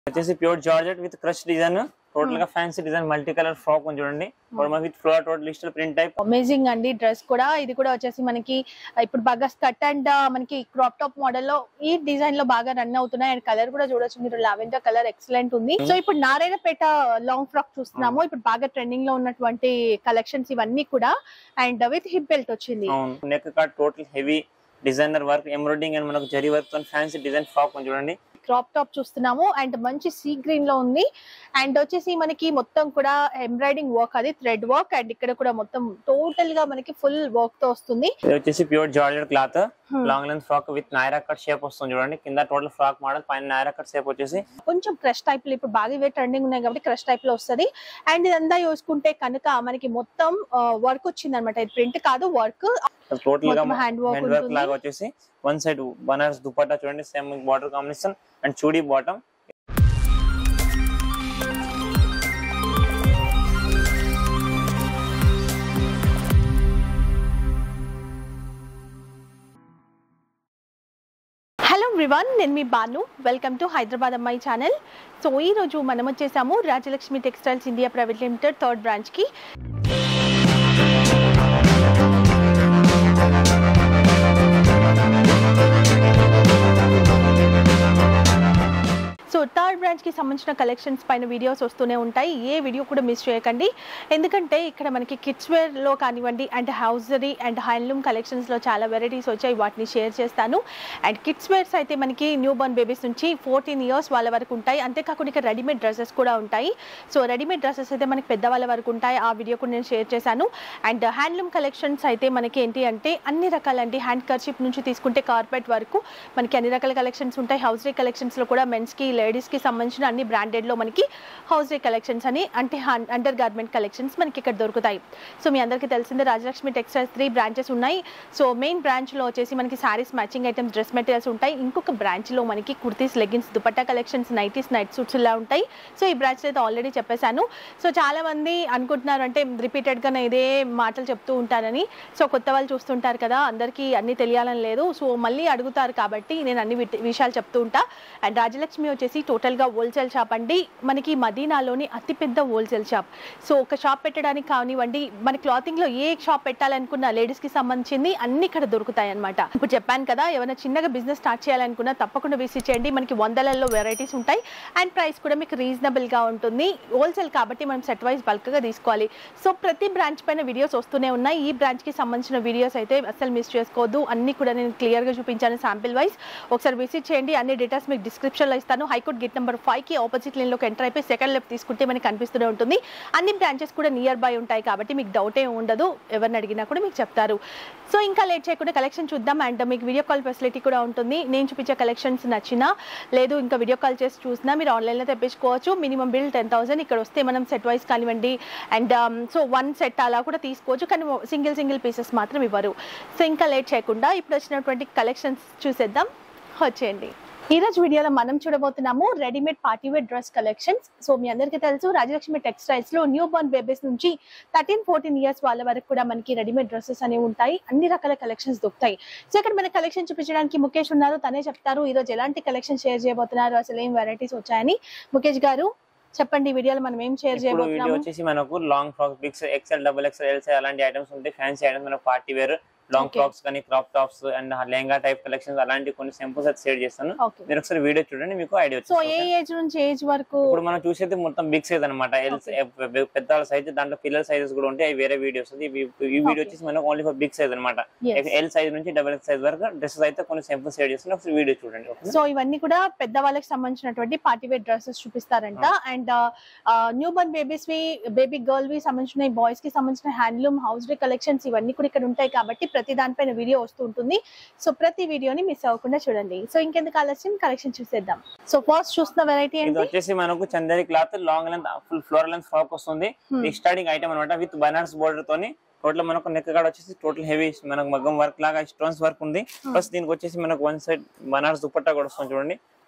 వచ్చేసి pure georgette with crush design total గా fancy design multi colour frock ఉంది చూడండి with floor total digital print type amazing అండి dress కూడా ఇది కూడా వచ్చేసి మనకి ఇప్పుడు బాగా స్కర్ట్ అండ్ మనకి క్రాప్ టాప్ మోడల్ లో ఈ డిజైన్ లో బాగా రన్ అవుతున్నాయి అండ్ కలర్ కూడా చూడొచ్చు మీరు లావెండర్ కలర్ ఎక్సలెంట్ ఉంది సో ఇప్పుడు నారాయణపేట లాంగ్ ఫ్రాక్ చూస్తున్నాము ఇప్పుడు బాగా ట్రెండింగ్ లో ఉన్నటువంటి కలెక్షన్స్ ఇవన్నీ కూడా అండ్ విత్ హిప్ బెల్ట్ వచ్చింది అవును neck cord total heavy designer work embroidering and మనకు జరీ వర్క్ తో ఫ్యాన్సీ డిజైన్ ఫ్రాక్ ఉంది చూడండి క్రాప్ టాప్ చూస్తున్నాము అండ్ మంచి సీ గ్రీన్ లో ఉంది అండ్ వచ్చేసి మనకి మొత్తం కూడా ఎంబ్రాయిడింగ్ వర్క్ అది థ్రెడ్ వర్క్ అండ్ ఇక్కడ కూడా మొత్తం టోటల్ గా మనకి ఫుల్ వర్క్ తో వస్తుంది ఇది వచ్చేసి pure georgette cloth Hmm. Long length frock with Naira cut shape వస్తుంది చూడండి కింద టోటల్ ఫ్రాక్ మోడల్ పైన నైరా కట్ షేప్ వచ్చేసి కొంచెం క్రష్ టైప్ లో ఇప్పుడు బాగా ఇవే ట్రెండింగ్ ఉన్నాయి కాబట్టి క్రష్ టైప్ లో వస్తది అండ్ ఇదంతా చూసుకుంటే కనుక మనకి మొత్తం వర్క్ వచ్చింది అనమాట ఇది ప్రింట్ కాదు వర్క్ టోటల్ గా మొత్తం హ్యాండ్ వర్క్ హ్యాండ్ వర్క్ ఉంటుంది లాగా వచ్చేసి వన్ సైడ్ బనారస్ దుపట్టా చూడండి same border combination and chudi bottom hello everyone నేను మీ Banu welcome to Hyderabad Ammayi channel so ఈ రోజు మనం వచ్చేసాము Rajalakshmi textiles India private limited third branch కి సో థర్డ్ బ్రాంచ్ కి సంబంధించిన కలెక్షన్స్ పైన వీడియోస్ వస్తూనే ఉంటాయి ఏ వీడియో కూడా మిస్ చేయకండి ఎందుకంటే ఇక్కడ మనకి కిడ్స్ వేర్ లో కానివ్వండి and hosiery and handloom collections లో చాలా వెరైటీస్ వచ్చాయి వాటిని షేర్ చేస్తాను అండ్ కిడ్స్ వేర్స్ అయితే మనకి న్యూ బోర్న్ బేబీస్ నుంచి ఫోర్టీన్ ఇయర్స్ వాళ్ళ వరకు ఉంటాయి అంతేకాకుండా ఇక్కడ రెడీమేడ్ డ్రెస్సెస్ కూడా ఉంటాయి సో రెడీమేడ్ డ్రెస్సెస్ అయితే మనకి పెద్దవాళ్ళ వరకు ఉంటాయి ఆ వీడియో కూడా నేను షేర్ చేశాను అండ్ హ్యాండ్లూమ్ కలెక్షన్స్ అయితే మనకి ఏంటి అంటే అన్ని రకాలండి హ్యాండ్ కర్చిప్ నుంచి తీసుకుంటే కార్పెట్ వరకు మనకి అన్ని రకాల కలెక్షన్స్ ఉంటాయి హౌస్ రే కలెక్షన్స్ లో కూడా మెన్స్ కి లేడీస్ కి సంబంధించిన అన్ని బ్రాండెడ్ లో మనకి హౌస్ రే కలెక్షన్స్ అని అంటే అండర్ గార్మెంట్ కలెక్షన్స్ మనకి ఇక్కడ దొరుకుతాయి సో మీ అందరికీ తెలిసిందే రాజలక్ష్మి టెక్స్టైల్స్ త్రీ బ్రాంచెస్ ఉన్నాయి సో మెయిన్ బ్రాంచ్ లో వచ్చేసి మనకి sarees matching items dress materials ఉంటాయి ఇంకొక బ్రాంచ్ లో మనకి kurtis leggings dupatta collections nighties night suits ఇలా ఉంటాయి సో ఈ బ్రాంచ్ అయితే ఆల్రెడీ చెప్పేశాను సో చాలా మంది అనుకుంటున్నారు అంటే రిపీటెడ్ గా నేను ఇదే మాటలు చెప్తూ ఉంటానని సో కొత్త వాళ్ళు చూస్తుంటారు కదా అందరికీ అన్ని తెలియాలని లేదు సో మళ్ళీ అడుగుతారు కాబట్టి నేను అన్ని విట్- విషయాలు చెప్తూ ఉంటా అండ్ రాజలక్ష్మి వచ్చేసి టోటల్ గా హోల్సేల్ షాప్ అండి మనకి మదీనాలోని అతిపెద్ద హోల్సేల్ షాప్ సో ఒక షాప్ పెట్టడానికి కానివ్వండి మన క్లాతింగ్ లో ఏ షాప్ పెట్టాలనుకున్న లేడీస్ కి సంబంధించింది అన్ని ఇక్కడ దొరుకుతాయి అనమాట ఇప్పుడు చెప్పాను కదా ఏమైనా చిన్నగా బిజినెస్ స్టార్ట్ చేయాలనుకున్నా తప్పకుండా విజిట్ చేయండి మనకి వందలలో వెరైటీస్ ఉంటాయి అండ్ ప్రైస్ కూడా మీకు రీజనబుల్ గా ఉంటుంది హోల్సేల్ కాబట్టి మనం సెట్ వైజ్ బల్క్ గా తీసుకోవాలి సో ప్రతి బ్రాంచ్ పైన వీడియోస్ వస్తూనే ఉన్నాయి ఈ బ్రాంచ్ కి సంబంధించిన వీడియోస్ అయితే అసలు మిస్ చేసుకోవద్దు అన్ని కూడా నేను క్లియర్ గా చూపించాను శాంపిల్ వైజ్ ఒకసారి విజిట్ చేయండి అన్ని డీటెయిల్స్ మీకు డిస్క్రిప్షన్ లో ఇస్తాను హైకోర్ట్ గేట్ నెంబర్ ఫైవ్ కి ఆపోజిట్ లైన్ లోకి ఎంటర్ అయిపోయి సెకండ్ లెఫ్ట్ తీసుకుంటే మనకి కనిపిస్తూనే ఉంటుంది అన్ని బ్రాంచెస్ కూడా నియర్ బై ఉంటాయి కాబట్టి మీకు డౌట్ ఏ ఉండదు ఎవరిని అడిగినా కూడా మీకు చెప్తారు సో ఇంకా లేట్ చేయకుండా కలెక్షన్ చూద్దాం అండ్ మీకు వీడియో కాల్ ఫెసిలిటీ కూడా ఉంటుంది నేను చూపించే కలెక్షన్స్ నచ్చినా లేదు ఇంకా వీడియో కాల్ చేసి చూసినా మీరు ఆన్లైన్లో తెప్పించుకోవచ్చు మినిమం బిల్ టెన్ థౌసండ్ ఇక్కడ వస్తే మనం సెట్ వైస్ కానివ్వండి అండ్ సో వన్ సెట్ అలా కూడా తీసుకోవచ్చు కానీ సింగిల్ సింగిల్ పీసెస్ మాత్రం ఇవ్వరు సో ఇంకా లేట్ చేయకుండా ఇప్పుడు వచ్చినటువంటి కలెక్షన్స్ చూసేద్దాం వచ్చేయండి ఈ రోజు వీడియోలో మనం చూడబోతున్నాము readymade party wear dress collections so మీ అందరికీ తెలుసు రాజలక్ష్మి టెక్స్టైల్స్ లో న్యూ బోర్న్ బేబీస్ నుంచి థర్టీన్ ఫోర్టీన్ ఇయర్స్ వాళ్ళ వరకు కూడా మనకి రెడీమేడ్ డ్రెస్సెస్ అనేవి ఉంటాయి అన్ని రకాల కలెక్షన్స్ దొరుకుతాయి సో ఇక్కడ మన కలెక్షన్ చూపించడానికి ముఖేష్ ఉన్నారు తనే చెప్తారు ఈ రోజు ఎలాంటి కలెక్షన్ షేర్ చేయబోతున్నారు అసలు ఏం వెరైటీస్ వచ్చాయని ముఖేష్ గారు చెప్పండి ఈ వీడియోలో మనం ఏం షేర్ ఇప్పుడు వీడియో చేయబోతున్నాము వచ్చేసి మనకు long frocks bigs XL double XL ఎల్సీ అలాంటి ఐటమ్స్ ఉంటాయి ఫ్యాన్సీ ఐటమ్స్ మనకు party wear long Okay. Frocks కానీ crop tops and lehenga type collections అలాంటి కొన్ని సింపుల్స్ అయితే షేర్ చేస్తాను ఓకే మీరు ఒకసారి వీడియో చూడండి మీకు ఐడియా సో వచ్చింది ఏ ఏజ్ నుంచి ఏజ్ వరకు ఇప్పుడు మనం చూసేది మొత్తం బిగ్ సైజ్ అనమాట ఎల్ పెద్ద సైజ్ దాంట్లో పిల్లల సైజెస్ కూడా ఉంటాయి అవి వేరే వీడియోస్ ఈ వీడియో Okay. వచ్చేసి మనకు ఓన్లీ ఫర్ బిగ్ సైజ్ అనమాట Yes. ఎల్ సైజ్ నుంచి డబల్ ఎక్స్ సైజ్ వరకు డ్రెస్సెస్ అయితే కొన్ని సింపుల్ షేర్ చేస్తాను ఒకసారి వీడియో చూడండి ఓకేనా? సో ఇవన్నీ కూడా పెద్ద వాళ్ళకి సంబంధించినటువంటి పార్టీ వేర్ డ్రెస్సెస్ చూపిస్తారంట అండ్ న్యూ బర్న్ బేబీస్ వి బేబీ గర్ల్ వి సంబంధించిన బాయ్స్ కి సంబంధించిన హ్యాండ్లూమ్ హౌస్ డే కలెక్షన్స్ ఇవన్నీ కూడా ఇక్కడ ఉంటాయి కాబట్టి ప్రతి దానిపైన వీడియో వస్తూ ఉంటుంది సో ప్రతి వీడియోని మిస్ అవ్వకుండా చూడండి సో ఇంకెందుకు ఆలస్యం కలెక్షన్ చూసేద్దాం సో ఫస్ట్ చూస్తున్న వెరైటీ ఇది ఏంటి వచ్చేసి మనకు Chanderi cloth long length full floor length frock వస్తుంది Hmm. ఈ స్టార్టింగ్ ఐటమ్ అనమాట విత్ బనారస్ బోర్డర్ తోని టోటల్ మనకు నెక్ కాడ వచ్చేసి టోటల్ హెవీ మనకు మగ్గం వర్క్ లాగా స్టోన్స్ వర్క్ ఉంది ప్లస్ దీనికి వచ్చేసి మనకు వన్ సైడ్ బనారస్ దుపట్టా కూడా వస్తుంది చూడండి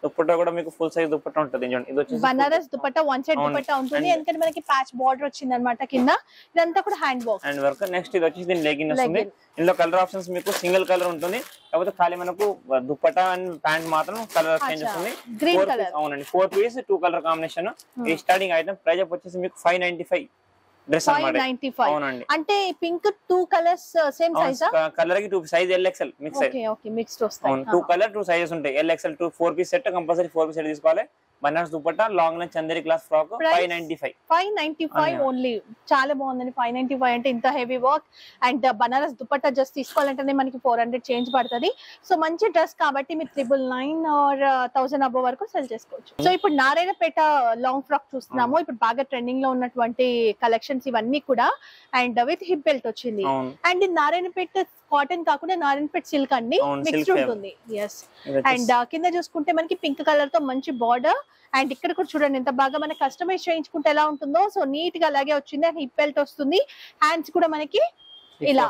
దుప్పట్టా కూడా మీకు ఫుల్ సైజ్ దుప్పట్టా ఉంటుంది చూడండి ఇది వచ్చేసి బనారస్ దుపట్టా వన్ సైడ్ అవును. దుపట్టా ఉంటుంది And- ఎందుకంటే మనకి ప్యాచ్ బార్డర్ వచ్చింది అనమాట కింద ఇదంతా కూడా hand work and work next ఇది వచ్చేసి దీని లెగిన్ వస్తుంది Legging. ఇందులో కలర్ ఆప్షన్స్ మీకు సింగిల్ కలర్ ఉంటుంది కాకపోతే ఖాళీ మనకు దుప్పట్టా అండ్ ప్యాంట్ మాత్రం కలర్ చేంజ్ అచ్చా. వస్తుంది Green Four colour. piece- అవునండి four piece two colour combination ఈ స్టార్టింగ్ ఐటమ్ ప్రైజ్ వచ్చేసి మీకు five ninety five dress five అనమాట నైన్టీ ఫైవ్ అవునండి అంటే పింక్ టూ కలర్స్ సేమ్ సైజా కలర్ కి two size L XL mix okay okay mixed అవును టూ వస్తాయి కలర్ టూ సైజెస్ ఉంటాయి L XL two four piece set compulsory four piece set తీసుకోవాలి Banaras dupatta long length Chanderi cloth frock Price? Five ninety five five ninety five అవునా. Only చాలా బాగుందండి five ninety five అంటే ఇంత heavy work and Banaras dupatta just తీసుకోవాలంటేనే మనకి four hundred change పడుతుంది so మంచి డ్రెస్ కాబట్టి మీరు triple nine or thousand above వరకు సెల్ చేసుకోవచ్చు సో ఇప్పుడు నారాయణపేట లాంగ్ ఫ్రాక్ చూస్తున్నాము ఇప్పుడు బాగా ట్రెండింగ్ లో ఉన్నటువంటి కలెక్షన్స్ ఇవన్నీ కూడా అండ్ విత్ హిప్ బెల్ట్ వచ్చింది అవును అండ్ ఇది నారాయణపేట కాటన్ కాకుండా నారాయణపేట సిల్క్ అండి అవును, మిక్స్డ్ silk ఉంటుంది ఎస్ ఇది వచ్చేసి- అండ్ కింద చూసుకుంటే మనకి పింక్ కలర్ తో మంచి బార్డర్ అండ్ ఇక్కడ కూడా చూడండి ఎంత బాగా మనకి కస్టమైజ్ చేయించుకుంటే ఎలా ఉంటుందో సో నీట్ గా అలాగే వచ్చింది అండ్ హిప్ బెల్ట్ వస్తుంది హ్యాండ్స్ కూడా మనకి ఇలా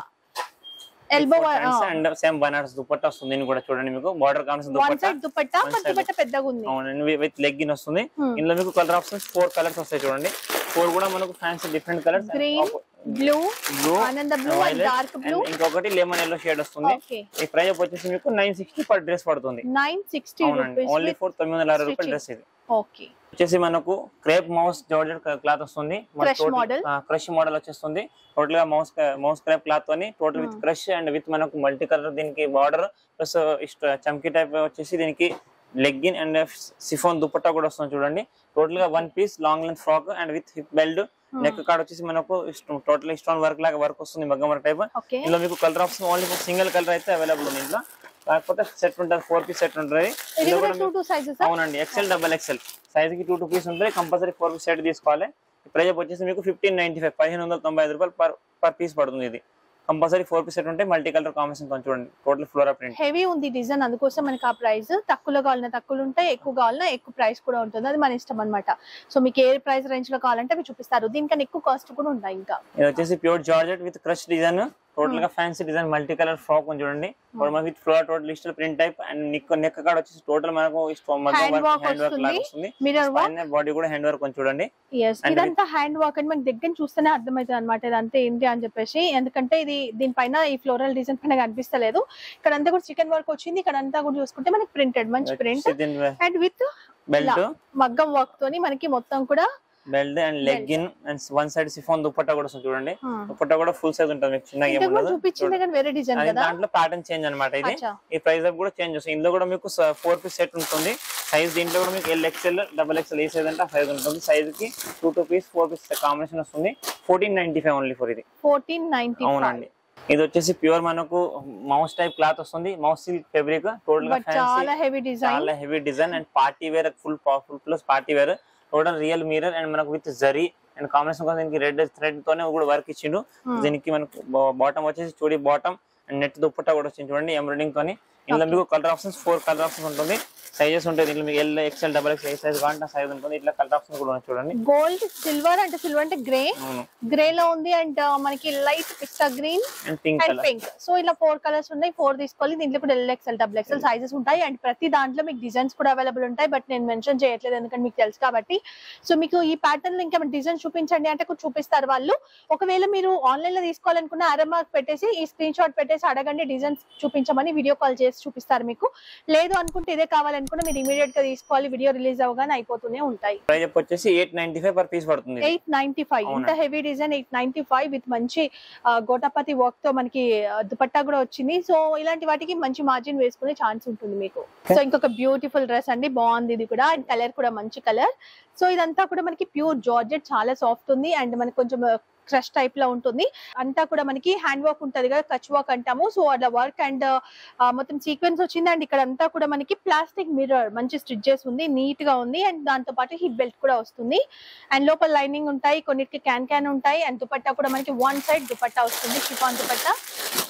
elbow and same Banaras dupatta వస్తుంది దీన్ని కూడా చూడండి మీకు బార్డర్ కావాల్సిన one dupatta side dupatta One but side. Dupatta పెద్దగా ఉంది అవునండి విత్ లెగ్గిన్ వస్తుంది Hmm. ఇందులో మీకు కలర్ ఆప్షన్స్ ఫోర్ కలర్స్ వస్తాయి చూడండి ఫోర్ కూడా మనకు fancy different colours Green, blue blue ఆనంద బ్లూ అండ్ డార్క్ బ్లూ ఇంకొకటి లెమన్ ఎల్లో షేడ్ వస్తుంది ఓకే ఈ ప్రైస్ వచ్చేసి మీకు నైన్ సిక్స్టీ పర్ డ్రెస్ పడుతుంది నైన్ సిక్స్టీ అవునండి ఓన్లీ రూపీస్ ఫోర్ తొమ్మిది వందల అరవై రూపాయల stitching. డ్రెస్ ఇది ఓకే వచ్చేసి మనకు క్రేప్ మౌస్ జార్జెట్ క్లాత్ వస్తుంది Crush model. క్రష్ మోడల్ వచ్చేస్తుంది టోటల్ గా మౌస్ మౌస్ క్రేప్ క్లాత్ తోని total with Hmm. Crush and with మనకు మల్టీ కలర్ దీనికి బార్డర్ ప్లస్ చమ్కీ టైప్ వచ్చేసి దీనికి లెగ్గిన్ అండ్ సిఫోన్ దుపట్టా కూడా వస్తుంది చూడండి టోటల్ గా one piece long length frock and with hip belt neck cord వచ్చేసి మనకు టోటల్ స్టోన్ వర్క్ లాగా వర్క్ వస్తుంది మగ్గం వర్క్ టైప్ ఓకే ఇందులో మీకు colour option only single colour అయితే అవైలబుల్ ఉంది ఇంట్లో కాకపోతే సెట్ ఉంటుంది ఫోర్ పీస్ సెట్ ఉంటుంది ఇది ఇందులో కూడా కూడా టూ మీకు- టూ సైజెస్ అవునండి ఎక్సెల్ డబల్ ఎక్సెల్ సైజ్ కి టూ టూ పీస్ ఉంటుంది కంపల్సరీ ఫోర్ పీస్ సెట్ తీసుకోవాలి ప్రైజ్ వచ్చేసి మీకు ఫిఫ్టీన్ నైన్టీ ఫైవ్ పదిహేను వందల తొంభై ఐదు రూపాయలు పర్ పర్ పీస్ పడుతుంది ఇది కంపల్సరీ ఫోర్ పీస్ సెట్ ఉంటే మల్టీ కలర్ కాంబినేషన్ తో చూడండి టోటల్ ఫ్లోరా ప్రింట్ హెవీ ఉంది డిజైన్ అందుకోసం మనకి ఆ ప్రైస్ తక్కువలో కావాలన్నా తక్కువలు ఉంటాయి ఎక్కువ కావాలన్నా ఎక్కువ ప్రైస్ కూడా ఉంటుంది అది మన ఇష్టం అనమాట సో మీకు ఏ ప్రైస్ రేంజ్ లో కావాలంటే అవి చూపిస్తారు దీనికన్నా ఎక్కువ కాస్ట్ కూడా ఉంటాయి ఇంకా ఇది వచ్చేసి pure georgette with crush design total గా fancy design multi colour frock ఉంది చూడండి with floor total digital print type and neck neck కాడ వచ్చేసి టోటల్ మనకు Hand work హ్యాండ్ వర్క్ లాగా వస్తుంది. వస్తుంది మిర్రర్ వర్క్ బాడీ కూడా హ్యాండ్ వర్క్ కొంచెం చూడండి ఎస్ And ఇదంతా హ్యాండ్ వర్క్ అని మనకి దగ్గర చూస్తేనే అర్థమవుతుంది అనమాట ఇదంతా ఏంటి అని చెప్పేసి ఎందుకంటే ఇది దీనిపైన ఈ ఫ్లోరల్ డిజైన్ పైన కనిపిస్తలేదు ఇక్కడ అంతా కూడా చికెన్ వర్క్ వచ్చింది ఇక్కడ అంతా కూడా చూసుకుంటే మనకి ప్రింటెడ్ మంచి ప్రింట్ అండ్ విత్ బెల్ట్ మగ్గం వర్క్ తోని మనకి మొత్తం కూడా belt and legging and one side chiffon dupatta కూడా వస్తుంది చూడండి దుపట్టా కూడా ఫుల్ సైజ్ ఉంటుంది మీకు చిన్నగా ఇంతకు ముందు ఏముండదు చూపించింది కానీ వేరే డిజైన్ అది కదా దాంట్లో ప్యాటర్న్ చేంజ్ అన్నమాట ఇది అచ్చా ఈ ప్రైస్ కూడా చేంజ్ వస్తుంది ఇందులో కూడా మీకు ఫోర్ పీస్ సెట్ ఉంటుంది సైజ్ దీంట్లో కూడా మీకు ఎల్ ఎక్స్ఎల్ డబల్ ఎక్స్ఎల్ ఏ సైజ్ అంటే ఆ సైజ్ ఉంటుంది సైజ్ కి two two piece four piece combination వస్తుంది fourteen ninety five only for ఇది ఫోర్టీన్ నైన్టీ అవునండి ఇది వచ్చేసి ప్యూర్ మనకు మౌస్ టైప్ క్లాత్ వస్తుంది మౌస్ సిల్క్ ఫ్యాబ్రిక్ టోటల్ గా బట్ చాలా ఫ్యాన్సీ హెవీ డిజైన్ చాలా heavy design and party wear full full plus party wear total real mirror and మనకు విత్ జరీ అండ్ కాంబినేషన్ కోసం దీనికి రెడ్ థ్రెడ్ తోనే కూడా వర్క్ ఇచ్చిండు దీనికి మనకు బాటమ్ వచ్చేసి చూడి బాటమ్ అండ్ నెట్ దుప్పట్టా కూడా వచ్చింది చూడండి ఎంబ్రాయిడింగ్ తోని ఇందులో మీకు colour options four colour options ఉంటుంది సైజెస్ ఉంటాయి దీంట్లో మీకు ఎల్ ఎక్స్ఎల్ డబల్ ఎక్స్ ఏ సైజ్ కావాలంటే సైజ్ ఉంటుంది ఇట్లా కలర్ ఆప్షన్స్ కూడా ఉన్నాయి చూడండి గోల్డ్ సిల్వర్ అంటే సిల్వర్ అంటే గ్రే అవును గ్రే లో ఉంది అండ్ మనకి light pista green and pink and colour pink so ఇలా ఫోర్ కలర్స్ ఉన్నాయి ఫోర్ తీసుకోవాలి దీంట్లో కూడా L XL double XL sizes ఉంటాయి అండ్ ప్రతి దాంట్లో మీకు డిజైన్స్ కూడా అవైలబుల్ ఉంటాయి బట్ నేను మెన్షన్ చేయట్లేదు ఎందుకంటే మీకు తెలుసు కాబట్టి సో మీకు ఈ ప్యాటర్న్ లో ఇంకా డిజైన్ చూపించండి అంటే కొంచెం చూపిస్తారు వాళ్ళు ఒకవేళ మీరు ఆన్లైన్ లో తీసుకోవాలనుకున్న అరమార్క్ పెట్టేసి ఈ స్క్రీన్ షాట్ పెట్టేసి అడగండి డిజైన్స్ చూపించమని వీడియో కాల్ చేసి చూపిస్తారు మీకు లేదు అనుకుంటే ఇదే కావాలనుకున్న మీరు ఇమీడియట్ గా తీసుకోవాలి వీడియో రిలీజ్ అవగానే అయిపోతూనే ఉంటాయి ప్రైస్ వచ్చేసి eight ninety five per piece పడుతుంది ఇది. ఎయిట్ నైన్టీ ఫైవ్ ఇంత అవునండి. Heavy design eight ninety five with మంచి ఆ, గోటాపతి వర్క్ తో మనకి ఆ, దుపట్టా కూడా వచ్చింది సో ఇలాంటి వాటికి మంచి మార్జిన్ వేసుకునే ఛాన్స్ ఉంటుంది మీకు సో ఇంకొక బ్యూటిఫుల్ డ్రెస్ అండి బాగుంది ఇది కూడా అండ్ కలర్ కూడా మంచి కలర్ సో ఇదంతా కూడా మనకి ప్యూర్ జార్జెట్ చాలా సాఫ్ట్ ఉంది అండ్ మనకి కొంచెం క్రష్ టైప్ లో ఉంటుంది అంతా కూడా మనకి హ్యాండ్ వర్క్ ఉంటది కదా కచ్ వర్క్ అంటాము సో అట్లా వర్క్ అండ్ మొత్తం సీక్వెన్స్ వచ్చింది అండ్ ఇక్కడ అంతా కూడా మనకి ప్లాస్టిక్ మిర్రర్ మంచి స్టిచ్చెస్ ఉంది నీట్ గా ఉంది అండ్ దాంతో పాటు హిప్ బెల్ట్ కూడా వస్తుంది అండ్ లోపల లైనింగ్ ఉంటాయి కొన్నిటికి క్యాన్ క్యాన్ ఉంటాయి అండ్ దుపట్టా కూడా మనకి వన్ సైడ్ దుపట్టా వస్తుంది షిఫాన్ దుపట్టా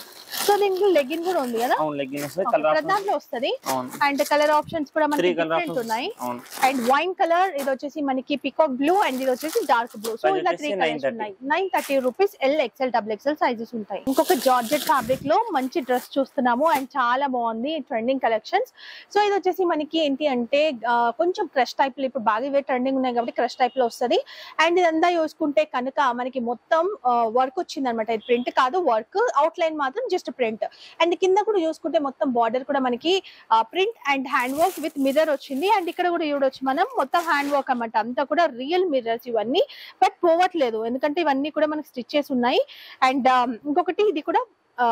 సో దీంట్లో లెగిన్ కూడా ఉంది కదా అవును లెగ్గిన్ వస్తుంది Okay, కలర్ ప్రతి ఆప్షన్ దాంట్లో వస్తుంది అవును అండ్ కలర్ ఆప్షన్స్ కూడా త్రీ మనకి కలర్ డిఫరెంట్ ఆప్షన్స్ ఉన్నాయి అవును అండ్ వైన్ కలర్ ఇది వచ్చేసి మనకి పికాక్ బ్లూ అండ్ ఇది వచ్చేసి డార్క్ బ్లూ సో Price ఇలా వచ్చేసి త్రీ కలర్స్ 930. ఉన్నాయి nine thirty rupees L XL double XL sizes ఉంటాయి ఇంకొక జార్జెట్ ఫ్యాబ్రిక్ లో మంచి డ్రెస్ చూస్తున్నాము అండ్ చాలా బాగుంది ట్రెండింగ్ కలెక్షన్స్ సో ఇది వచ్చేసి మనకి ఏంటి అంటే ఆ, కొంచెం క్రష్ టైప్ లో ఇప్పుడు బాగా ఇవే ట్రెండింగ్ ఉన్నాయి కాబట్టి క్రష్ టైప్ లో వస్తుంది అండ్ ఇదంతా చూసుకుంటే కనుక మనకి మొత్తం వర్క్ వచ్చింది అనమాట ఇది ప్రింట్ కాదు వర్క్ అవుట్ లైన్ మాత్రం జస్ట్ ప్రింట్ అండ్ కింద కూడా చూసుకుంటే మొత్తం బార్డర్ కూడా మనకి print and hand work with mirror వచ్చింది అండ్ ఇక్కడ కూడా చూడొచ్చు మనం మొత్తం హ్యాండ్ వర్క్ అన్నమాట అంతా కూడా రియల్ మిర్రర్స్ ఇవన్నీ బట్ పోవట్లేదు ఎందుకంటే ఇవన్నీ కూడా మనకి స్టిచ్ చేసి ఉన్నాయి అండ్ ఇంకొకటి ఇది కూడా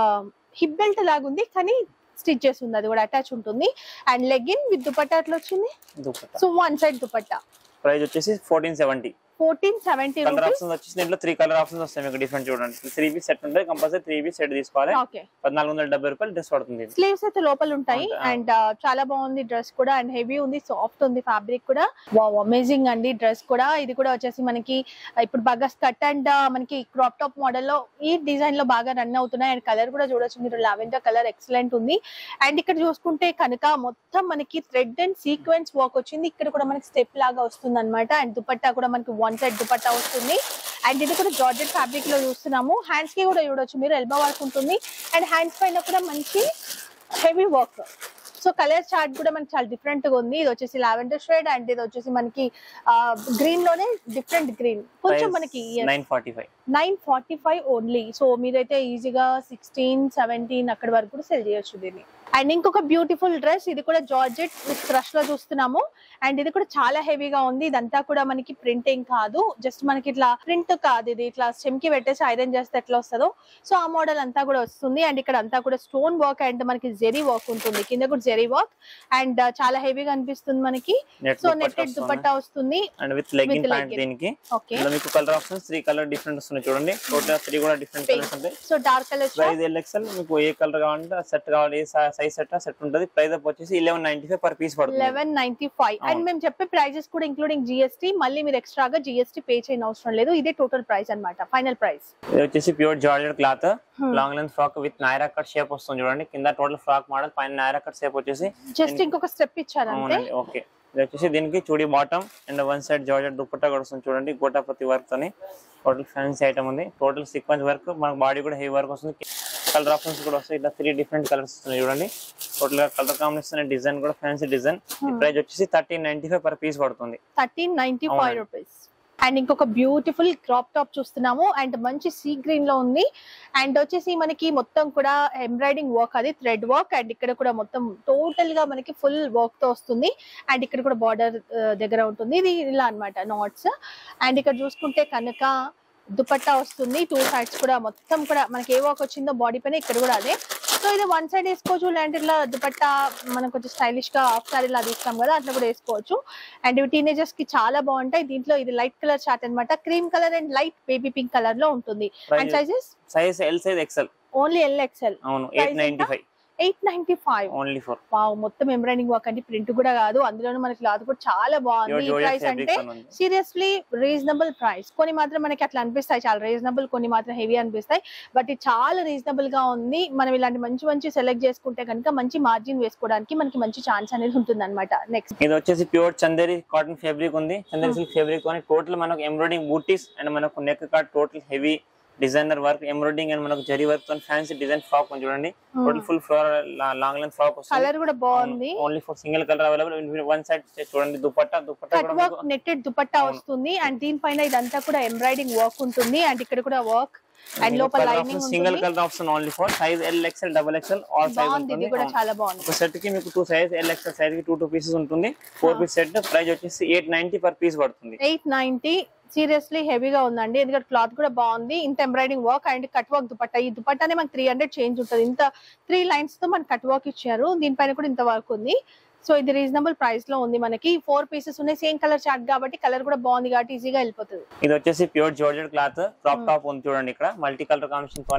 హిప్ బెల్ట్ లాగుంది కానీ స్టిచ్ చేసి ఉంది అది కూడా అటాచ్ ఉంటుంది అండ్ లెగిన్ విత్ దుపట్టా అట్లా వచ్చింది dupatta so one side dupatta price వచ్చేసి fourteen seventy fourteen seventy colour rupees options వచ్చేసి దీంట్లో త్రీ కలర్ ఆప్షన్స్ వస్తాయి మీకు డిఫరెంట్ చూడండి త్రీ పీస్ సెట్ ఉంటుంది కంపల్సరీ త్రీ పీస్ సెట్ తీసుకోవాలి ఓకే పద్నాలుగు వందల డెబ్బై రూపాయలు డ్రెస్ పడుతుంది ఇది. స్లీవ్స్ అయితే లోపల ఉంటాయి ఉంటాయి, ఆ. అండ్ చాలా బాగుంది డ్రెస్ కూడా అండ్ హెవీ ఉంది సాఫ్ట్ ఉంది ఫ్యాబ్రిక్ కూడా వావ్ అమేజింగ్ అండి డ్రెస్ కూడా ఇది కూడా వచ్చేసి మనకి ఆ, ఇప్పుడు బాగా స్కర్ట్ అండ్ మనకి క్రాప్ టాప్ మోడల్ లో ఈ డిజైన్ లో బాగా రన్ అవుతున్నాయి అండ్ కలర్ కూడా చూడొచ్చు మీరు లావెండర్ కలర్ ఎక్సలెంట్ ఉంది అండ్ ఇక్కడ చూసుకుంటే కనుక మొత్తం మనకి థ్రెడ్ అండ్ సీక్వెన్స్ వర్క్ వచ్చింది ఇక్కడ కూడా మనకి స్టెప్ లాగా వస్తుంది అనమాట అండ్ దుపట్టా కూడా మనకి వన్ సైడ్ దుపట్టా వస్తుంది అండ్ ఇది కూడా జార్జెట్ ఫ్యాబ్రిక్ లో చూస్తున్నాము హ్యాండ్స్ కి కూడా చూడొచ్చు మీరు ఎల్బో వర్క్ ఉంటుంది అండ్ హ్యాండ్స్ పైన కూడా మంచి heavy work so colour chart కూడా మనకి చాలా డిఫరెంట్ గా ఉంది ఇది వచ్చేసి లావెండర్ షేడ్ అండ్ ఇది వచ్చేసి మనకి గ్రీన్ లోనే డిఫరెంట్ గ్రీన్ కొంచెం Price మనకి nine forty five nine forty five only so మీరైతే ఈజీగా సిక్స్టీన్ సెవెంటీన్ అక్కడి వరకు కూడా సెల్ చేయొచ్చు దీన్ని అండ్ ఇంకొక బ్యూటిఫుల్ డ్రెస్ ఇది కూడా జార్జెట్ విత్ క్రష్ లో చూస్తున్నాము అండ్ ఇది కూడా చాలా హెవీగా ఉంది ఇదంతా కూడా మనకి ప్రింటింగ్ కాదు జస్ట్ మనకి ఇట్లా ప్రింట్ కాదు ఇది ఇట్లా చెమ్కి పెట్టేసి ఐరన్ చేస్తే ఎట్లా వస్తుందో సో ఆ మోడల్ అంతా కూడా వస్తుంది అండ్ ఇక్కడ అంతా కూడా స్టోన్ వర్క్ అండ్ మనకి జెరీ వర్క్ ఉంటుంది కింద కూడా జెరీ వర్క్ అండ్ చాలా హెవీగా అనిపిస్తుంది మనకి నెట్ సో నెట్టెడ్ దుపట్టా వస్తుంది and with legging With pant legging. దీనికి ఓకే ఇందులో మీకు colour options three colour different వస్తున్నాయి చూడండి టోటల్ త్రీ కూడా డిఫరెంట్ కలర్స్ ఉంటాయి so dark colour price L XL మీకు ఏ కలర్ కావాలంటే సెట్ కావాలి ఏ సైజ్ సెట్ సెట్ ఉంటుంది ప్రైస్ వచ్చేసి eleven ninety five per piece పడుతుంది లెవెన్ నైన్టీ ఫైవ్ అండ్ అవును. మేము చెప్పే ప్రైజెస్ కూడా ఇంక్లూడింగ్ జిఎస్టీ మళ్ళీ మీరు ఎక్స్ట్రాగా జిఎస్టీ పే చేయని అవసరం లేదు ఇదే టోటల్ ప్రైస్ అన్నమాట ఫైనల్ ప్రైస్ ఇది వచ్చేసి pure georgette cloth long length frock with Naira cut shape వస్తుంది చూడండి కింద టోటల్ ఫ్రాక్ మోడల్ పైన నైరా కట్ షేప్ వచ్చేసి జస్ట్ ఇంకొక స్టెప్ ఇచ్చారంటే అవునండి ఓకే ఇది వచ్చేసి దీనికి chudi bottom and one side georgette dupatta కూడా వస్తుంది చూడండి గోటాపతి వర్క్ తోని టోటల్ ఫ్యాన్సీ ఐటమ్ ఉంది టోటల్ సీక్వెన్స్ వర్క్ మనకు బాడీ కూడా హెవీ వర్క్ వస్తుంది కలర్ ఆప్షన్స్ కూడా వస్తాయి ఇట్లా త్రీ డిఫరెంట్ కలర్స్ వస్తున్నాయి చూడండి టోటల్ గా కలర్ కాంబినేషన్ డిజైన్ కూడా ఫ్యాన్సీ డిజైన్ ప్రైస్ వచ్చేసి thirteen ninety five per piece పడుతుంది థర్టీన్ నైన్టీ ఫైవ్ అవునండి. రూపీస్ అండ్ ఇంకొక బ్యూటిఫుల్ క్రాప్ టాప్ చూస్తున్నాము అండ్ మంచి సీ గ్రీన్ లో ఉంది అండ్ వచ్చేసి మనకి మొత్తం కూడా ఎంబ్రాయిడింగ్ వర్క్ అది థ్రెడ్ వర్క్ అండ్ ఇక్కడ కూడా మొత్తం టోటల్ గా మనకి ఫుల్ వర్క్ తో వస్తుంది అండ్ ఇక్కడ కూడా బార్డర్ దగ్గర ఉంటుంది ఇది ఇలా అన్నమాట నాట్స్ అండ్ ఇక్కడ చూసుకుంటే కనుక దుపట్టా వస్తుంది టూ సైడ్స్ కూడా మొత్తం కూడా మనకి ఏ వర్క్ వచ్చిందో బాడీ పైన ఇక్కడ కూడా అదే సో ఇది వన్ సైడ్ వేసుకోవచ్చు లేదంటే ఇట్లా దుపట్టా మనం కొంచెం స్టైలిష్ గా హాఫ్ సారీ ఇలా తీస్తాం కదా అట్లా కూడా వేసుకోవచ్చు అండ్ ఇవి టీనేజర్స్ కి చాలా బాగుంటాయి దీంట్లో ఇది లైట్ కలర్ చార్ట్ అన్నమాట cream colour and light baby pink colour లో ఉంటుంది and price sizes size L size XL only L XL అవును Price eight ninety five eight ninety five only for wow మొత్తం ఎంబ్రాయిడింగ్ వర్క్ అంటే print కూడా కాదు అందులోనూ మనకి క్లాత్ కూడా చాలా బాగుంది ఈ ప్రైస్ అంటే సీరియస్లీ రీజనబుల్ ప్రైస్ కొన్ని మాత్రం మనకి అట్లా అనిపిస్తాయి చాలా రీజనబుల్ కొన్ని మాత్రం హెవీ అనిపిస్తాయి బట్ ఇది చాలా రీజనబుల్ గా ఉంది మనం ఇలాంటి మంచి మంచి సెలెక్ట్ చేసుకుంటే కనుక మంచి మార్జిన్ వేసుకోవడానికి మనకి మంచి ఛాన్స్ అనేది ఉంటుంది అనమాట నెక్స్ట్ ఇది వచ్చేసి ప్యూర్ చందేరి కాటన్ ఫ్యాబ్రిక్ ఉంది చందేరి సిల్క్ ఫ్యాబ్రిక్ అని టోటల్ మనకు ఎంబ్రాయిడింగ్ బూటీస్ అండ్ మనకు neck cord total heavy designer work embroidering and మనకు జరీ వర్క్ తో ఫ్యాన్సీ డిజైన్ ఫ్రాక్ ఉంది చూడండి total full floor long length frock వస్తుంది కలర్ కూడా బాగుంది only for single colour available one side చూడండి దుపట్టా దుపట్టా కట్ కూడా వర్క్ మీకు నెట్టెడ్ దుపట్టా అవును. వస్తుంది అండ్ దీనిపైన ఇదంతా కూడా ఎంబ్రాయిడింగ్ వర్క్ ఉంటుంది అండ్ ఇక్కడ కూడా వర్క్ అండ్ లోపల లైనింగ్ సింగిల్ ఉంటుంది colour option only for size L XL double XL all size బాగుంది ఇది ఉంటుంది కూడా అవును. చాలా బాగుంది ఒక సెట్ కి మీకు two size L XL size కి టూ టూ పీసెస్ ఉంటుంది ఫోర్ పీస్ సెట్ ప్రైస్ వచ్చేసి ఎయిట్ నైన్టీ పర్ పీస్ పడుతుంది ఎయిట్ నైన్టీ సీరియస్లీ హెవీగా ఉందండి ఎందుకంటే క్లాత్ కూడా బాగుంది ఇంత embroidering work and cut work dupatta ఈ దుపట్టానే మనకి త్రీ హండ్రెడ్ చేంజ్ ఉంటుంది ఇంత త్రీ లైన్స్ తో మనకి కట్ వర్క్ ఇచ్చారు దీనిపైన కూడా ఇంత వర్క్ ఉంది సో ఇది రీజనబుల్ ప్రైస్ లో ఉంది మనకి ఫోర్ పీసెస్ ఉన్నాయి సేమ్ కలర్ చార్ట్ కాబట్టి కలర్ కూడా బాగుంది కాబట్టి ఈజీగా వెళ్ళిపోతుంది ఇది వచ్చేసి pure georgette cloth crop top ఉంది చూడండి ఇక్కడ మల్టీ కలర్ కాంబినేషన్ తోని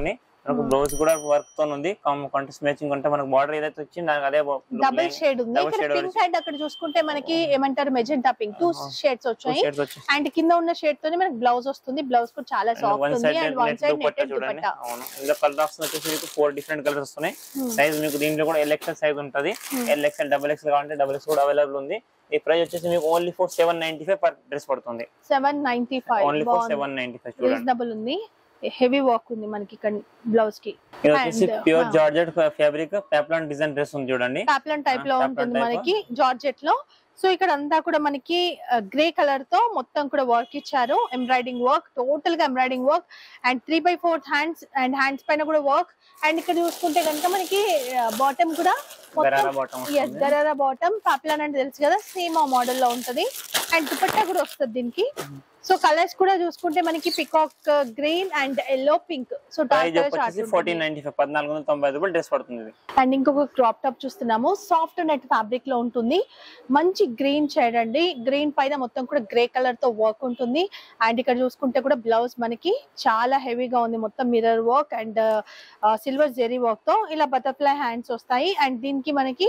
మనకు బ్లౌజ్ కూడా వర్క్ తో ఉంది కాంట్రాస్ట్ మ్యాచింగ్ ఉంటే మనకు బార్డర్ ఏదైతే వచ్చింది దానికి అదే డబుల్ షేడ్ ఉంది Double ఇక్కడ shade పింక్ అండ్ అక్కడ చూసుకుంటే మనకి ఏమంటారు magenta pink two Uh-huh. Shades వచ్చాయి షేడ్స్ వచ్చేసి అండ్ కింద ఉన్న షేడ్ తోనే మనకి బ్లౌజ్ వస్తుంది బ్లౌజ్ కూడా చాలా సాఫ్ట్ వన్ ఉంది side and one net side dupatta netted చూడండి దుపట్టా అవును ఇందులో కలర్ ఆప్షన్ వచ్చేసి మీకు ఫోర్ డిఫరెంట్ కలర్స్ వస్తున్నాయి Hmm. సైజ్ మీకు దీంట్లో కూడా ఎల్ఎక్సెల్ సైజ్ ఉంటది Hmm. ఎల్ఎక్సెల్ డబుల్ ఎక్స్ఎల్ కావాలంటే డబుల్ ఎక్స్ కూడా అవైలబుల్ ఉంది ఈ ప్రైస్ వచ్చేసి మీకు only four seven ninety five per dress పడుతుంది seven ninety five only four seven ninety five చూడండి రీజనబుల్ ఉంది హెవీ వర్క్ ఉంది మనకి ఇక్కడ బ్లౌజ్ కి ఇది వచ్చేసి And, pure uh, georgette fabric peplum design dress ఉంది చూడండి పాప్లన్ టైప్ లో Ah, ఉంటుంది Papillon type. మనకి జార్జెట్ లో సో ఇక్కడ అంతా కూడా మనకి గ్రే కలర్ తో మొత్తం కూడా వర్క్ ఇచ్చారు ఎంబ్రాయిడింగ్ వర్క్ టోటల్ గా embroidering work and three by fourth hands and hands పైన కూడా వర్క్ అండ్ ఇక్కడ చూసుకుంటే కనుక మనకి బాటమ్ కూడా గరారా మొత్తం బాటమ్ ఎస్ వస్తుంది గరారా బాటమ్ పాప్లాన్ అంటే తెలుసు కదా సేమ్ ఆ మోడల్ లో ఉంటది అండ్ దుపట్టా కూడా వస్తుంది దీనికి సో కలర్స్ కూడా చూసుకుంటే మనకి peacock green and yellow pink so price dark వచ్చేసి ఫోర్టీన్ నైన్టీ ఫైవ్ పద్నాలుగు వందల తొంభై ఐదు రూపాయలు డ్రెస్ పడుతుంది ఇది అండ్ ఇంకొక క్రాప్ టాప్ చూస్తున్నాము సాఫ్ట్ నెట్ ఫ్యాబ్రిక్ లో ఉంటుంది మంచి గ్రీన్ షేడ్ అండి గ్రీన్ పైన మొత్తం కూడా గ్రే కలర్ తో వర్క్ ఉంటుంది అండ్ ఇక్కడ చూసుకుంటే కూడా బ్లౌజ్ మనకి చాలా హెవీగా ఉంది మొత్తం mirror work and silver zari work తో ఇలా బటర్ఫ్లై హ్యాండ్స్ వస్తాయి అండ్ దీనికి మనకి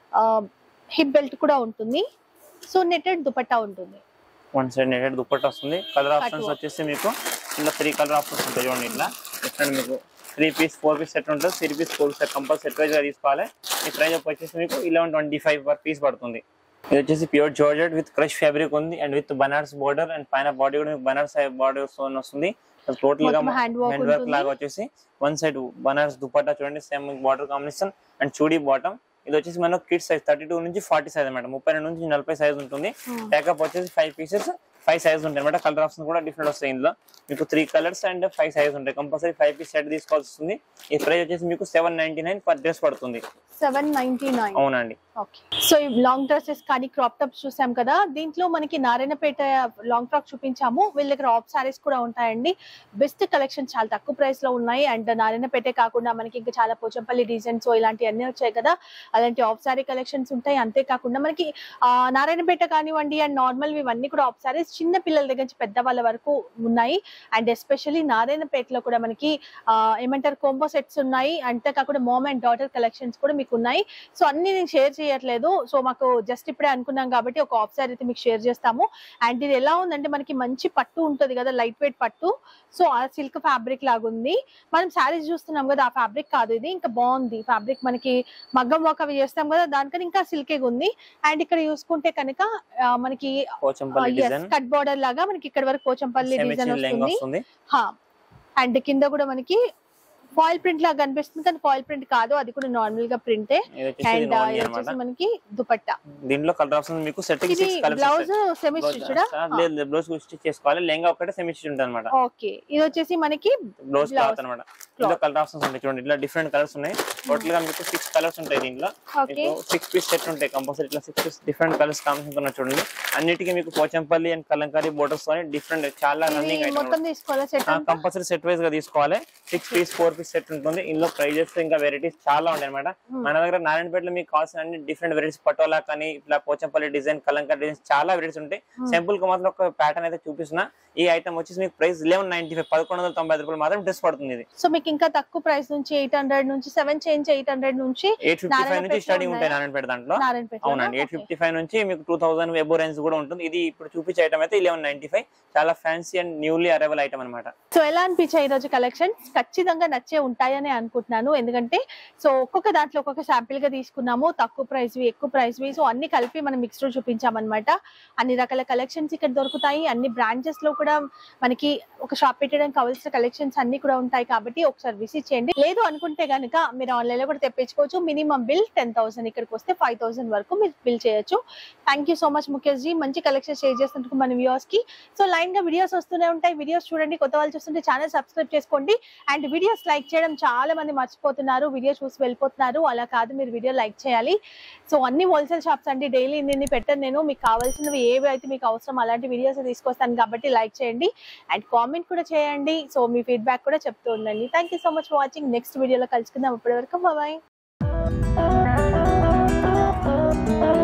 హిప్ బెల్ట్ కూడా ఉంటుంది సో నెటెడ్ దుపట్టా ఉంటుంది వన్ సైడ్ నెటెడ్ దుప్పట్ట వస్తుంది కలర్ ఆప్షన్స్ work. వచ్చేసి మీకు ఇలా త్రీ కలర్ ఆప్షన్స్ ఉంటాయి చూడండి ఇట్లా ఇక్కడ మీకు three piece four piece set ఉంటుంది three piece four set compulsory set wise గా తీసుకోవాలి ఈ ప్రైస్ వచ్చేసి మీకు eleven twenty five per piece పడుతుంది ఇది వచ్చేసి pure georgette with crush fabric ఉంది and with Banaras border and పైన బాడీ కూడా మీకు బనార్స్ బార్డర్ వస్తుంది టోటల్ గా మొత్తం hand work హ్యాండ్ వర్క్ ఉంటుంది. లాగా వచ్చేసి వన్ సైడ్ బనార్స్ దుపట్టా చూడండి same border combination and chudi bottom ఇది వచ్చేసి మనకు కిడ్ సైజ్ థర్టీ టూ నుంచి ఫార్టీ సైజ్ అనమాట ముప్పై రెండు నుంచి నలభై సైజ్ ఉంటుంది Hmm. ప్యాకప్ వచ్చేసి ఫైవ్ పీసెస్ ఫైవ్ సైజ్ ఉంటాయి అనమాట కలర్ ఆప్షన్ కూడా డిఫరెంట్ వస్తాయి ఇందులో మీకు three colours and five size ఉంటాయి కంపల్సరీ ఫైవ్ పీస్ సెట్ తీసుకోవాల్సి వస్తుంది ఈ ప్రైస్ వచ్చేసి మీకు seven ninety nine per dress పడుతుంది సెవెన్ నైన్టీ నైన్ అవునండి ఓకే సో ఈ లాంగ్ డ్రెస్సెస్ కానీ క్రాప్ టాప్స్ చూసాం కదా దీంట్లో మనకి నారాయణపేట లాంగ్ ఫ్రాక్ చూపించాము వీళ్ళ దగ్గర ఆఫ్ సారీస్ కూడా ఉంటాయండి బెస్ట్ కలెక్షన్ చాలా తక్కువ ప్రైస్ లో ఉన్నాయి అండ్ నారాయణపేటే కాకుండా మనకి ఇంకా చాలా పోచంపల్లి డిజైన్స్ ఇలాంటి అన్ని వచ్చాయి కదా అలాంటి ఆఫ్ సారీ కలెక్షన్స్ ఉంటాయి అంతేకాకుండా మనకి ఆ, నారాయణపేట కానివ్వండి అండ్ నార్మల్ ఇవన్నీ కూడా ఆఫ్ సారీస్ చిన్న పిల్లల దగ్గర నుంచి పెద్ద వాళ్ళ వరకు ఉన్నాయి అండ్ ఎస్పెషల్లీ నారాయణపేటలో కూడా మనకి ఆ, ఏమంటారు కోంబో సెట్స్ ఉన్నాయి అంతేకాకుండా మోమ్ అండ్ డాటర్ కలెక్షన్స్ కూడా మీకు ఉన్నాయి సో అన్ని నేను షేర్ చేయట్లేదు సో మాకు జస్ట్ ఇప్పుడే అనుకున్నాం కాబట్టి ఒక ఆఫ్ సారీ అయితే మీకు షేర్ చేస్తాము అండ్ ఇది ఎలా ఉందంటే మనకి మంచి పట్టు ఉంటది కదా లైట్ వెయిట్ పట్టు సో ఆ సిల్క్ ఫ్యాబ్రిక్ లాగా ఉంది మనం శారీస్ చూస్తున్నాం కదా ఆ ఫ్యాబ్రిక్ కాదు ఇది ఇంకా బాగుంది ఫ్యాబ్రిక్ మనకి మగ్గం వర్క్ అవి చేస్తాం కదా దానికని ఇంకా సిల్కేగా ఉంది అండ్ ఇక్కడ చూసుకుంటే కనుక ఆ, మనకి పోచంపల్లి డిజైన్ కట్ బార్డర్ లాగా మనకి ఇక్కడ వరకు పోచంపల్లి డిజైన్ లెంగ్ వస్తుంది వస్తుంది అండ్ కింద కూడా మనకి ఫాయిల్ ప్రింట్ లాగా కనిపిస్తుంది కానీ ఫాయిల్ ప్రింట్ కాదు అది కూడా నార్మల్ గా ప్రింటే ఇది వచ్చేసి అండ్ ఇది ఇది అనమాట వచ్చేసి మనకి దుపట్టా దీంట్లో కలర్ ఆప్షన్ మీకు సెట్ కి ఇది సిక్స్ కలర్స్ బ్లౌజ్ సెమీ స్టిచ్డా లేదు బ్లౌజ్ స్టిచ్ చేసుకోవాలి లెంగా ఒకటే సెమీ స్టిచ్ ఉంటుంది అనమాట ఓకే ఇది వచ్చేసి మనకి బ్లౌజ్ Blouse. క్లాత్ అనమాట ఇందులో కలర్ ఆప్షన్స్ ఉంటాయి చూడండి ఇట్లా డిఫరెంట్ కలర్స్ ఉన్నాయి టోటల్ గా మీకు సిక్స్ కలర్స్ ఉంటాయి దీంట్లో ఓకే మీకు సిక్స్ పీస్ సెట్ ఉంటాయి కంపల్సరీ ఇట్లా six piece different colours combination ఉన్నాయి చూడండి అన్నిటికీ మీకు పోచంపల్లి అండ్ కలంకారీ బోర్డర్స్ అని డిఫరెంట్ చాలా రన్నింగ్ ఇది ఐటమ్ మొత్తం తీసుకోవాలా సెట్ కంపల్సరీ సెట్ వైజ్ గా తీసుకోవాలి six piece four piece set ఉంటుంది ఇందులో ప్రైజెస్ ఇంకా వెరైటీస్ చాలా ఉంటాయి అనమాట మన దగ్గర నారాయణపేటలో మీకు కావాల్సిన అన్ని డిఫరెంట్ వెరైటీస్ పటోలా కానీ ఇట్లా పోచంపల్లి డిజైన్ కలంకారీ డిజైన్ చాలా వెరైటీస్ ఉంటాయి సింపుల్ గా మాత్రం ఒక ప్యాటర్న్ అయితే చూపిస్తున్నా ఈ ఐటమ్ వచ్చేసి మీకు ప్రైస్ లెవెన్ నైన్టీ ఫైవ్ పదకొండు వందల తొంభై ఐదు రూపాయలు మాత్రం డ్రెస్ పడుతుంది ఇది సో మీకు ఇంకా తక్కువ ప్రైస్ నుంచి ఎయిట్ హండ్రెడ్ నుంచి సెవెన్ చేంజ్ ఎయిట్ హండ్రెడ్ నుంచి ఎయిట్ ఫిఫ్టీ ఫైవ్ నుంచి నారాయణపేటలో స్టార్టింగ్ ఉంటాయి ఉన్నాయా? నారాయణపేట దాంట్లో నారాయణపేట అవునండి ఎయిట్ ఫిఫ్టీ ఫైవ్ నుంచి మీకు టూ థౌసండ్ వెబో రేంజ్ కూడా ఉంటుంది ఇది ఇప్పుడు చూపించే ఐటమ్ అయితే ఇలెవెన్ నైన్టీ ఫైవ్ చాలా fancy and newly arrival item అనమాట సో ఎలా అనిపించాయి ఈ రోజు కలెక్షన్స్ ఖచ్చితంగా నచ్చే ఉంటాయని అనుకుంటున్నాను ఎందుకంటే సో ఒక్కొక్క దాంట్లో ఒక్కొక్క శాంపిల్ గా తీసుకున్నాము తక్కువ ప్రైస్ వి ఎక్కువ ప్రైస్ వి సో అన్ని కలిపి మనం మిక్స్ లో చూపించామన్నమాట అన్ని రకాల కలెక్షన్స్ ఇక్కడ దొరుకుతాయి అన్ని బ్రాంచెస్ లో కూడా మనకి ఒక షాప్ పెట్టడానికి కావాల్సిన కలెక్షన్స్ అన్ని కూడా ఉంటాయి కాబట్టి ఒకసారి విజిట్ చేయండి లేదు అనుకుంటే కనుక మీరు ఆన్లైన్ లో కూడా తెప్పించుకోవచ్చు మినిమం బిల్ టెన్ థౌసండ్ ఇక్కడికి వస్తే ఫైవ్ థౌసండ్ వరకు మీరు బిల్ చేయొచ్చు thank you so much Mukesh ji మంచి కలెక్షన్ షేర్ చేసినందుకు మన వ్యూవర్స్ కి సో లైన్ గా వీడియోస్ వస్తూనే ఉంటాయి వీడియోస్ చూడండి కొత్త వాళ్ళు చూస్తుంటే ఛానల్ సబ్స్క్రైబ్ చేసుకోండి అండ్ వీడియోస్ లైక్ చేయడం చాలా మంది మర్చిపోతున్నారు వీడియో చూసి వెళ్ళిపోతున్నారు అలా కాదు మీరు వీడియో లైక్ చేయాలి సో అన్ని హోల్సేల్ షాప్స్ అండి డైలీ ఇన్ని పెట్టను నేను మీకు కావాల్సినవి ఏవి అయితే మీకు అవసరం అలాంటి వీడియోస్ తీసుకొస్తాను కాబట్టి లైక్ చేయండి అండ్ కామెంట్ కూడా చేయండి సో మీ ఫీడ్బ్యాక్ కూడా చెప్తూ ఉండండి thank you so much for watching next వీడియోలో కలుసుకుందాం అప్పటి వరకు బాయ్